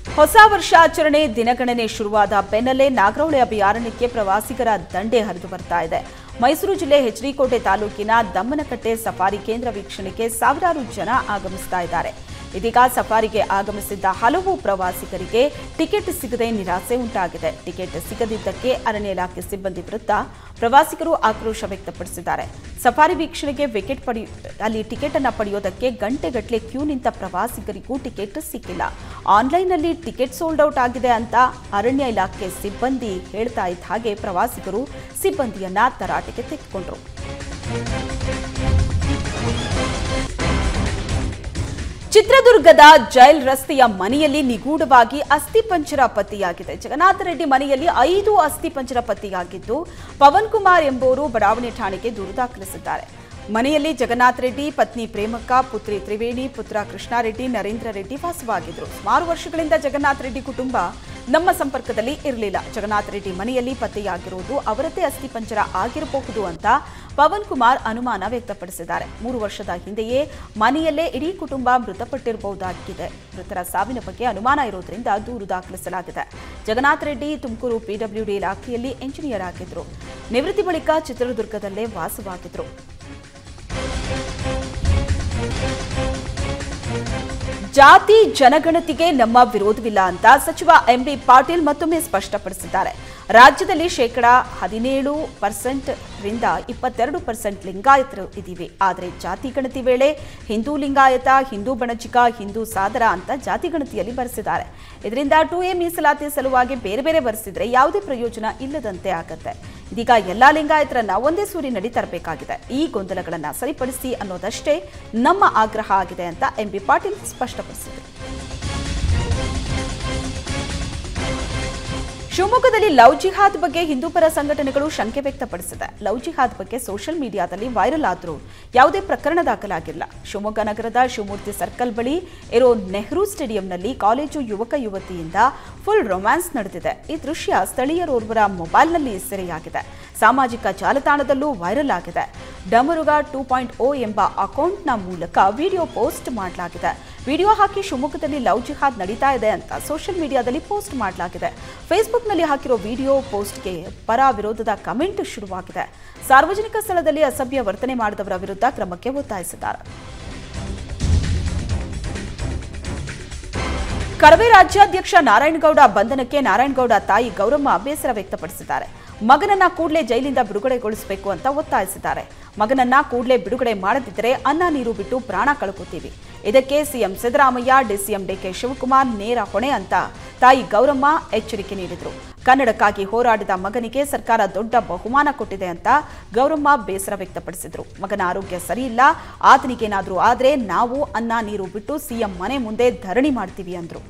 ಹೊಸ ವರ್ಷಾಚರಣೆ ದಿನಗಣನೆ ಶುರುವಾದ ಬೆನ್ನಲ್ಲೇ ನಾಗರಹೊಳೆ ಅಭಯಾರಣ್ಯಕ್ಕೆ ಪ್ರವಾಸಿಗರ ದಂಡೆ ಹರಿದು ಬರ್ತಾ ಇದೆ ಮೈಸೂರು ಜಿಲ್ಲೆ ಹೆಚ್ಡಿಕೋಟೆ ತಾಲೂಕಿನ ದಮ್ಮನಕಟ್ಟೆ ಸಫಾರಿ ಕೇಂದ್ರ ವೀಕ್ಷಣೆಗೆ ಸಾವಿರಾರು ಜನ ಆಗಮಿಸ್ತಾ ಇದ್ದಾರೆ ಇದೀಗ ಸಫಾರಿಗೆ ಆಗಮಿಸಿದ್ದ ಹಲವು ಪ್ರವಾಸಿಗರಿಗೆ ಟಿಕೆಟ್ ಸಿಗದೆ ನಿರಾಸೆ ಉಂಟಾಗಿದೆ ಟಿಕೆಟ್ ಸಿಗದಿದ್ದಕ್ಕೆ ಅರಣ್ಯ ಇಲಾಖೆ ಸಿಬ್ಬಂದಿ ವಿರುದ್ಧ ಪ್ರವಾಸಿಗರು ಆಕ್ರೋಶ ವ್ಯಕ್ತಪಡಿಸಿದ್ದಾರೆ ಸಫಾರಿ ವೀಕ್ಷಣೆಗೆ ವಿಕೆಟ್ ಪಡೆಯ ಅಲ್ಲಿ ಟಿಕೆಟ್ ಅನ್ನ ಪಡೆಯೋದಕ್ಕೆ ಗಂಟೆಗಟ್ಟಲೆ ಕ್ಯೂ ನಿಂತ ಪ್ರವಾಸಿಗರಿಗೂ ಟಿಕೆಟ್ ಸಿಕ್ಕಿಲ್ಲ ಆನ್ಲೈನ್ನಲ್ಲಿ ಟಿಕೆಟ್ ಸೋಲ್ಡ್ ಔಟ್ ಆಗಿದೆ ಅಂತ ಅರಣ್ಯ ಇಲಾಖೆ ಸಿಬ್ಬಂದಿ ಹೇಳ್ತಾ ಇದ್ದ ಹಾಗೆ ಪ್ರವಾಸಿಗರು ಸಿಬ್ಬಂದಿಯನ್ನ ತರಾಟೆಗೆ ತೆಗೆದುಕೊಂಡ್ರು ಚಿತ್ರದುರ್ಗದ ಜೈಲ್ ರಸ್ತೆಯ ಮನೆಯಲ್ಲಿ ನಿಗೂಢವಾಗಿ ಅಸ್ಥಿಪಂಜರ ಪತ್ತೆಯಾಗಿದೆ ಜಗನ್ನಾಥ ರೆಡ್ಡಿ ಮನೆಯಲ್ಲಿ ಐದು ಅಸ್ಥಿಪಂಜರ ಪತ್ತೆಯಾಗಿದ್ದು ಪವನ್ ಕುಮಾರ್ ಎಂಬುವರು ಬಡಾವಣೆ ಠಾಣೆಗೆ ದೂರು ದಾಖಲಿಸಿದ್ದಾರೆ ಮನೆಯಲ್ಲಿ ಜಗನ್ನಾಥ ರೆಡ್ಡಿ ಪತ್ನಿ ಪ್ರೇಮಕ್ಕ ಪುತ್ರಿ ತ್ರಿವೇಣಿ ಪುತ್ರ ಕೃಷ್ಣಾರೆಡ್ಡಿ ನರೇಂದ್ರ ರೆಡ್ಡಿ ವಾಸವಾಗಿದ್ರು ಸುಮಾರು ವರ್ಷಗಳಿಂದ ಜಗನ್ನಾಥ ರೆಡ್ಡಿ ಕುಟುಂಬ ನಮ್ಮ ಸಂಪರ್ಕದಲ್ಲಿ ಇರಲಿಲ್ಲ ಜಗನ್ನಾಥ ರೆಡ್ಡಿ ಮನೆಯಲ್ಲಿ ಪತ್ತೆಯಾಗಿರುವುದು ಅವರದ್ದೇ ಅಸ್ಥಿಪಂಜರ ಆಗಿರಬಹುದು ಅಂತ ಪವನ್ ಕುಮಾರ್ ಅನುಮಾನ ವ್ಯಕ್ತಪಡಿಸಿದ್ದಾರೆ ಮೂರು ವರ್ಷದ ಹಿಂದೆಯೇ ಮನೆಯಲ್ಲೇ ಇಡೀ ಕುಟುಂಬ ಮೃತಪಟ್ಟಿರಬಹುದಾಗಿದೆ ಮೃತರ ಸಾವಿನ ಬಗ್ಗೆ ಅನುಮಾನ ಇರೋದ್ರಿಂದ ದೂರು ದಾಖಲಿಸಲಾಗಿದೆ ಜಗನ್ನಾಥ ರೆಡ್ಡಿ ತುಮಕೂರು ಪಿಡಬ್ಲ್ಯೂಡಿ ಇಲಾಖೆಯಲ್ಲಿ ಎಂಜಿನಿಯರ್ ಆಗಿದ್ರು ನಿವೃತ್ತಿ ಬಳಿಕ ಚಿತ್ರದುರ್ಗದಲ್ಲೇ ವಾಸವಾಗಿದ್ರು ಜಾತಿ ಜನಗಣತಿಗೆ ನಮ್ಮ ವಿರೋಧವಿಲ್ಲ ಅಂತ ಸಚಿವ ಎಂಬಿ ಪಾಟೀಲ್ ಮತ್ತೊಮ್ಮೆ ಸ್ಪಷ್ಟಪಡಿಸಿದ್ದಾರೆ ರಾಜ್ಯದಲ್ಲಿ ಶೇಕಡಾ ಹದಿನೇಳು ಪರ್ಸೆಂಟ್ ರಿಂದ ಇಪ್ಪತ್ತೆರಡು ಪರ್ಸೆಂಟ್ ಲಿಂಗಾಯತರು ಇದ್ದೀವಿ ಆದರೆ ಜಾತಿ ಗಣತಿ ವೇಳೆ ಹಿಂದೂ ಲಿಂಗಾಯತ ಹಿಂದೂ ಬಣಜಿಗ ಹಿಂದೂ ಸಾದರ ಅಂತ ಜಾತಿ ಗಣತಿಯಲ್ಲಿ ಬರೆಸಿದ್ದಾರೆ ಇದರಿಂದ ಟು ಎ ಮೀಸಲಾತಿ ಸಲುವಾಗಿ ಬೇರೆ ಬೇರೆ ಬರೆಸಿದ್ರೆ ಯಾವುದೇ ಪ್ರಯೋಜನ ಇಲ್ಲದಂತೆ ಆಗತ್ತೆ ಇದೀಗ ಎಲ್ಲಾ ಲಿಂಗಾಯತರನ್ನ ಒಂದೇ ಸೂರಿನಡಿ ತರಬೇಕಾಗಿದೆ ಈ ಗೊಂದಲಗಳನ್ನ ಸರಿಪಡಿಸಿ ಅನ್ನೋದಷ್ಟೇ ನಮ್ಮ ಆಗ್ರಹ ಆಗಿದೆ ಅಂತ ಎಂಬಿ ಪಾಟೀಲ್ ಸ್ಪಷ್ಟಪಡಿಸಿದರು ಶಿವಮೊಗ್ಗದಲ್ಲಿ ಲವ್ ಜಿಹಾದ್ ಬಗ್ಗೆ ಹಿಂದೂಪರ ಸಂಘಟನೆಗಳು ಶಂಕೆ ವ್ಯಕ್ತಪಡಿಸಿದೆ ಲವ್ ಜಿಹಾದ್ ಬಗ್ಗೆ ಸೋಷಿಯಲ್ ಮೀಡಿಯಾದಲ್ಲಿ ವೈರಲ್ ಆದರೂ ಯಾವುದೇ ಪ್ರಕರಣ ದಾಖಲಾಗಿಲ್ಲ ಶಿವಮೊಗ್ಗ ನಗರದ ಶಿವಮೂರ್ತಿ ಸರ್ಕಲ್ ಬಳಿ ಇರೋ ನೆಹರು ಸ್ಟೇಡಿಯಂನಲ್ಲಿ ಕಾಲೇಜು ಯುವಕ ಯುವತಿಯಿಂದ ಫುಲ್ ರೊಮ್ಯಾನ್ಸ್ ನಡೆದಿದೆ ಈ ದೃಶ್ಯ ಸ್ಥಳೀಯರೋರ್ವರ ಮೊಬೈಲ್ನಲ್ಲಿ ಸೆರೆಯಾಗಿದೆ ಸಾಮಾಜಿಕ ಜಾಲತಾಣದಲ್ಲೂ ವೈರಲ್ ಆಗಿದೆ ಡಮರುಗ ಟೂ ಪಾಯಿಂಟ್ ಓ ಎಂಬ ಅಕೌಂಟ್ನ ಮೂಲಕ ವಿಡಿಯೋ ಪೋಸ್ಟ್ ಮಾಡಲಾಗಿದೆ ವಿಡಿಯೋ ಹಾಕಿ ಶಿವಮೊಗ್ಗದಲ್ಲಿ ಲವ್ ಜಿಹಾದ್ ನಡೀತಾ ಇದೆ ಅಂತ ಸೋಷಿಯಲ್ ಮೀಡಿಯಾದಲ್ಲಿ ಪೋಸ್ಟ್ ಮಾಡಲಾಗಿದೆ ಫೇಸ್ಬುಕ್ನಲ್ಲಿ ಹಾಕಿರೋ ವಿಡಿಯೋ ಪೋಸ್ಟ್ಗೆ ಪರ ವಿರೋಧದ ಕಮೆಂಟ್ ಶುರುವಾಗಿದೆ ಸಾರ್ವಜನಿಕ ಸ್ಥಳದಲ್ಲಿ ಅಸಭ್ಯ ವರ್ತನೆ ಮಾಡಿದವರ ವಿರುದ್ಧ ಕ್ರಮಕ್ಕೆ ಒತ್ತಾಯಿಸಿದ್ದಾರೆ ಕರವೇ ರಾಜ್ಯಾಧ್ಯಕ್ಷ ನಾರಾಯಣಗೌಡ ಬಂಧನಕ್ಕೆ ನಾರಾಯಣಗೌಡ ತಾಯಿ ಗೌರಮ್ಮ ಬೇಸರ ವ್ಯಕ್ತಪಡಿಸಿದ್ದಾರೆ ಮಗನನ್ನ ಕೂಡಲೇ ಜೈಲಿಂದ ಬಿಡುಗಡೆಗೊಳಿಸಬೇಕು ಅಂತ ಒತ್ತಾಯಿಸಿದ್ದಾರೆ ಮಗನನ್ನ ಕೂಡಲೇ ಬಿಡುಗಡೆ ಮಾಡದಿದ್ದರೆ ಅನ್ನ ನೀರು ಬಿಟ್ಟು ಪ್ರಾಣ ಕಳ್ಕೊತೀವಿ ಇದಕ್ಕೆ ಸಿಎಂ ಸಿದ್ದರಾಮಯ್ಯ ಡಿಸಿಎಂ ಡಿಕೆ ಶಿವಕುಮಾರ್ ನೇರ ಹೊಣೆ ಅಂತ ತಾಯಿ ಗೌರಮ್ಮ ಎಚ್ಚರಿಕೆ ನೀಡಿದರು ಕನ್ನಡಕ್ಕಾಗಿ ಹೋರಾಡಿದ ಮಗನಿಗೆ ಸರ್ಕಾರ ದೊಡ್ಡ ಬಹುಮಾನ ಕೊಟ್ಟಿದೆ ಅಂತ ಗೌರಮ್ಮ ಬೇಸರ ವ್ಯಕ್ತಪಡಿಸಿದರು ಮಗನ ಆರೋಗ್ಯ ಸರಿಯಿಲ್ಲ ಆತನಿಗೇನಾದರೂ ಆದರೆ ನಾವು ಅನ್ನ ನೀರು ಬಿಟ್ಟು ಸಿಎಂ ಮನೆ ಮುಂದೆ ಧರಣಿ ಮಾಡ್ತೀವಿ ಅಂದರು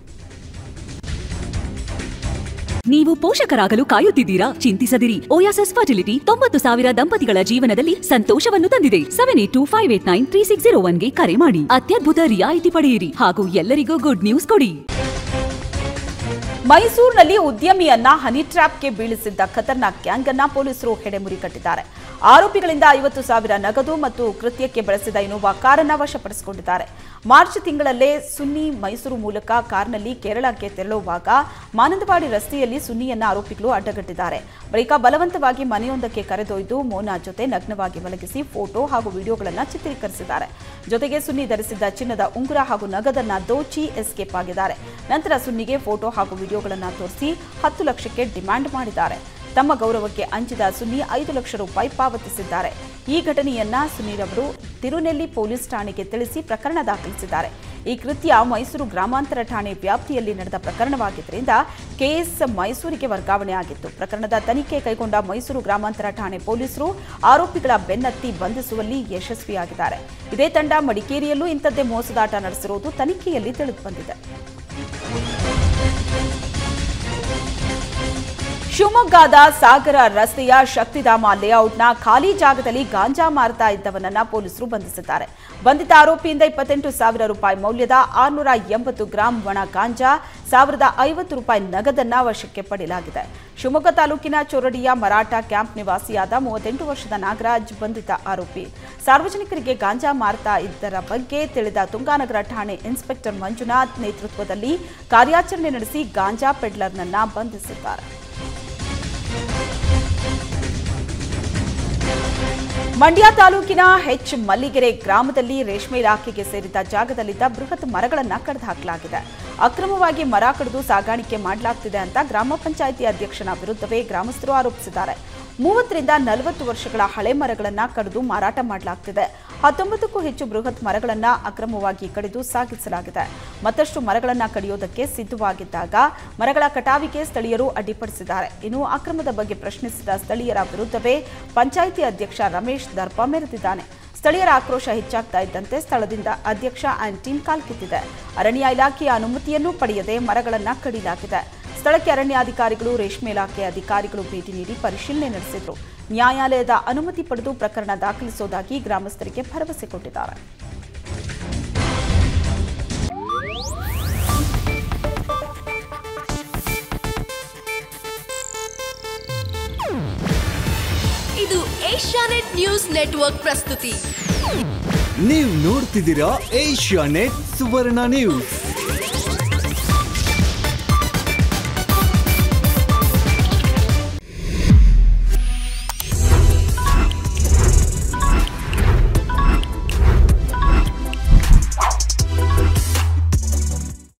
ನೀವು ಪೋಷಕರಾಗಲು ಕಾಯುತ್ತಿದ್ದೀರಾ ಚಿಂತಿಸದಿರಿ ಓಯಾಸಸ್ ಫರ್ಟಿಲಿಟಿ ತೊಂಬತ್ತು ಸಾವಿರ ದಂಪತಿಗಳ ಜೀವನದಲ್ಲಿ ಸಂತೋಷವನ್ನು ತಂದಿದೆ seven eight two five eight nine three six zero ಒನ್ಗೆ ಕರೆ ಮಾಡಿ ಅತ್ಯದ್ಭುತ ರಿಯಾಯಿತಿ ಪಡೆಯಿರಿ ಹಾಗೂ ಎಲ್ಲರಿಗೂ ಗುಡ್ ನ್ಯೂಸ್ ಕೊಡಿ ಮೈಸೂರಿನಲ್ಲಿ ಉದ್ಯಮಿಯನ್ನ ಹನಿ ಟ್ರ್ಯಾಪ್ಗೆ ಬೀಳಿಸಿದ್ದ ಖತರ್ನಾಕ್ ಗ್ಯಾಂಗ್ ಅನ್ನ ಪೊಲೀಸರು ಹೆಡೆಮುರಿ ಕಟ್ಟಿದ್ದಾರೆ ಆರೋಪಿಗಳಿಂದ ಐವತ್ತು ಸಾವಿರ ನಗದು ಮತ್ತು ಕೃತ್ಯಕ್ಕೆ ಬಳಸಿದ ಇನೋವಾ ಕಾರನ್ನ ವಶಪಡಿಸಿಕೊಂಡಿದ್ದಾರೆ ಮಾರ್ಚ್ ತಿಂಗಳಲ್ಲೇ ಸುನ್ನಿ ಮೈಸೂರು ಮೂಲಕ ಕಾರ್ನಲ್ಲಿ ಕೇರಳಕ್ಕೆ ತೆರಳುವಾಗ ಮಾನಂದವಾಡಿ ರಸ್ತೆಯಲ್ಲಿ ಸುನ್ನಿಯನ್ನ ಆರೋಪಿಗಳು ಅಡ್ಡಗಟ್ಟಿದ್ದಾರೆ ಬಳಿಕ ಬಲವಂತವಾಗಿ ಮನೆಯೊಂದಕ್ಕೆ ಕರೆದೊಯ್ದು ಮೋನಾ ಜೊತೆ ನಗ್ನವಾಗಿ ಮಲಗಿಸಿ ಫೋಟೋ ಹಾಗೂ ವಿಡಿಯೋಗಳನ್ನು ಚಿತ್ರೀಕರಿಸಿದ್ದಾರೆ ಜೊತೆಗೆ ಸುನ್ನಿ ಧರಿಸಿದ್ದ ಚಿನ್ನದ ಉಂಗುರ ಹಾಗೂ ನಗದನ್ನ ದೋಚಿ ಎಸ್ಕೇಪ್ ಆಗಿದ್ದಾರೆ ನಂತರ ಸುನ್ನಿಗೆ ಫೋಟೋ ಹಾಗೂ ವಿಡಿಯೋಗಳನ್ನು ತೋರಿಸಿ ಹತ್ತು ಲಕ್ಷಕ್ಕೆ ಡಿಮ್ಯಾಂಡ್ ಮಾಡಿದ್ದಾರೆ ತಮ್ಮ ಗೌರವಕ್ಕೆ ಅಂಚಿದ ಸುನ್ನಿ ಐದು ಲಕ್ಷ ರೂಪಾಯಿ ಪಾವತಿಸಿದ್ದಾರೆ ಈ ಘಟನೆಯನ್ನ ಸುನೀರವರು ತಿರುನೆಲ್ಲಿ ಪೊಲೀಸ್ ಠಾಣೆಗೆ ತಿಳಿಸಿ ಪ್ರಕರಣ ದಾಖಲಿಸಿದ್ದಾರೆ ಈ ಕೃತ್ಯ ಮೈಸೂರು ಗ್ರಾಮಾಂತರ ಠಾಣೆ ವ್ಯಾಪ್ತಿಯಲ್ಲಿ ನಡೆದ ಪ್ರಕರಣವಾಗಿದ್ದರಿಂದ ಕೇಸ್ ಮೈಸೂರಿಗೆ ವರ್ಗಾವಣೆ ಆಗಿತ್ತು ಪ್ರಕರಣದ ತನಿಖೆ ಕೈಗೊಂಡ ಮೈಸೂರು ಗ್ರಾಮಾಂತರ ಠಾಣೆ ಪೊಲೀಸರು ಆರೋಪಿಗಳ ಬೆನ್ನತ್ತಿ ಬಂಧಿಸುವಲ್ಲಿ ಯಶಸ್ವಿಯಾಗಿದ್ದಾರೆ ಇದೇ ತಂಡ ಮಡಿಕೇರಿಯಲ್ಲೂ ಇಂಥದ್ದೇ ಮೋಸದಾಟ ನಡೆಸಿರುವುದು ತನಿಖೆಯಲ್ಲಿ ತಿಳಿದುಬಂದಿದೆ ಶಿವಮೊಗ್ಗದ ಸಾಗರ ರಸ್ತೆಯ ಶಕ್ತಿಧಾಮ ಲೇಔಟ್ನ ಖಾಲಿ ಜಾಗದಲ್ಲಿ ಗಾಂಜಾ ಮಾರ್ತಾ ಇದ್ದವನನ್ನ ಪೊಲೀಸರು ಬಂಧಿಸಿದ್ದಾರೆ ಬಂಧಿತ ಆರೋಪಿಯಿಂದ ಇಪ್ಪತ್ತೆಂಟು ಸಾವಿರ ರೂಪಾಯಿ ಮೌಲ್ಯದ ಆರುನೂರ ಎಂಬತ್ತು ಗ್ರಾಂ ಒಣ ಗಾಂಜಾ ಸಾವಿರದ ಐವತ್ತು ರೂಪಾಯಿ ನಗದನ್ನ ವಶಕ್ಕೆ ಪಡೆಯಲಾಗಿದೆ ಶಿವಮೊಗ್ಗ ತಾಲೂಕಿನ ಚೊರಡಿಯ ಮರಾಠ ಕ್ಯಾಂಪ್ ನಿವಾಸಿಯಾದ ಮೂವತ್ತೆಂಟು ವರ್ಷದ ನಾಗರಾಜ್ ಬಂಧಿತ ಆರೋಪಿ ಸಾರ್ವಜನಿಕರಿಗೆ ಗಾಂಜಾ ಮಾರ್ತಾ ಇದ್ದರ ಬಗ್ಗೆ ತಿಳಿದ ತುಂಗಾನಗರ ಠಾಣೆ ಇನ್ಸ್ಪೆಕ್ಟರ್ ಮಂಜುನಾಥ್ ನೇತೃತ್ವದಲ್ಲಿ ಕಾರ್ಯಾಚರಣೆ ನಡೆಸಿ ಗಾಂಜಾ ಪೆಡ್ಲರ್ನನ್ನ ಬಂಧಿಸಿದ್ದಾರೆ ಮಂಡ್ಯ ತಾಲೂಕಿನ ಹೆಚ್ ಮಲ್ಲಿಗೆರೆ ಗ್ರಾಮದಲ್ಲಿ ರೇಷ್ಮೆ ಇಲಾಖೆಗೆ ಸೇರಿದ ಜಾಗದಲ್ಲಿದ್ದ ಬೃಹತ್ ಮರಗಳನ್ನು ಕಡಿದು ಹಾಕಲಾಗಿದೆ ಅಕ್ರಮವಾಗಿ ಮರ ಕಡಿದು ಸಾಗಾಣಿಕೆ ಮಾಡಲಾಗ್ತಿದೆ ಅಂತ ಗ್ರಾಮ ಪಂಚಾಯಿತಿ ಅಧ್ಯಕ್ಷನ ವಿರುದ್ಧವೇ ಗ್ರಾಮಸ್ಥರು ಆರೋಪಿಸಿದ್ದಾರೆ ಮೂವತ್ತರಿಂದ ನಲವತ್ತು ವರ್ಷಗಳ ಹಳೆ ಮರಗಳನ್ನು ಕಡಿದು ಮಾರಾಟ ಮಾಡಲಾಗ್ತಿದೆ ಹತ್ತೊಂಬತ್ತಕ್ಕೂ ಹೆಚ್ಚು ಬೃಹತ್ ಮರಗಳನ್ನು ಅಕ್ರಮವಾಗಿ ಕಡಿದು ಸಾಗಿಸಲಾಗಿದೆ ಮತ್ತಷ್ಟು ಮರಗಳನ್ನು ಕಡಿಯೋದಕ್ಕೆ ಸಿದ್ಧವಾಗಿದ್ದಾಗ ಮರಗಳ ಕಟಾವಿಗೆ ಸ್ಥಳೀಯರು ಅಡ್ಡಿಪಡಿಸಿದ್ದಾರೆ ಇನ್ನು ಅಕ್ರಮದ ಬಗ್ಗೆ ಪ್ರಶ್ನಿಸಿದ ಸ್ಥಳೀಯರ ವಿರುದ್ಧವೇ ಪಂಚಾಯಿತಿ ಅಧ್ಯಕ್ಷ ರಮೇಶ್ ದರ್ಪ ಮೆರೆದಿದ್ದಾನೆ ಸ್ಥಳೀಯರ ಆಕ್ರೋಶ ಹೆಚ್ಚಾಗ್ತಾ ಇದ್ದಂತೆ ಸ್ಥಳದಿಂದ ಅಧ್ಯಕ್ಷ ಆ್ಯಂಡ್ ಟೀಮ್ ಕಾಲ್ಕಿತ್ತಿದೆ ಅರಣ್ಯ ಇಲಾಖೆಯ ಅನುಮತಿಯನ್ನು ಪಡೆಯದೆ ಮರಗಳನ್ನು ಕಡಿಲಾಗಿದೆ ಸ್ಥಳಕ್ಕೆ ಅರಣ್ಯಾಧಿಕಾರಿಗಳು ರೇಷ್ಮೆ ಇಲಾಖೆ ಅಧಿಕಾರಿಗಳು ಭೇಟಿ ನೀಡಿ ಪರಿಶೀಲನೆ ನಡೆಸಿದ್ರು ನ್ಯಾಯಾಲಯದ ಅನುಮತಿ ಪಡೆದು ಪ್ರಕರಣ ದಾಖಲಿಸುವುದಾಗಿ ಗ್ರಾಮಸ್ಥರಿಗೆ ಭರವಸೆ ಕೊಟ್ಟಿದ್ದಾರೆ ಇದು ಏಷ್ಯಾನೆಟ್ ನ್ಯೂಸ್ ನೆಟ್ವರ್ಕ್ ಪ್ರಸ್ತುತಿ ನೀವು ನೋಡ್ತಿದ್ದೀರಾ ಏಷ್ಯಾ ನೆಟ್ ಸುವರ್ಣ ನ್ಯೂಸ್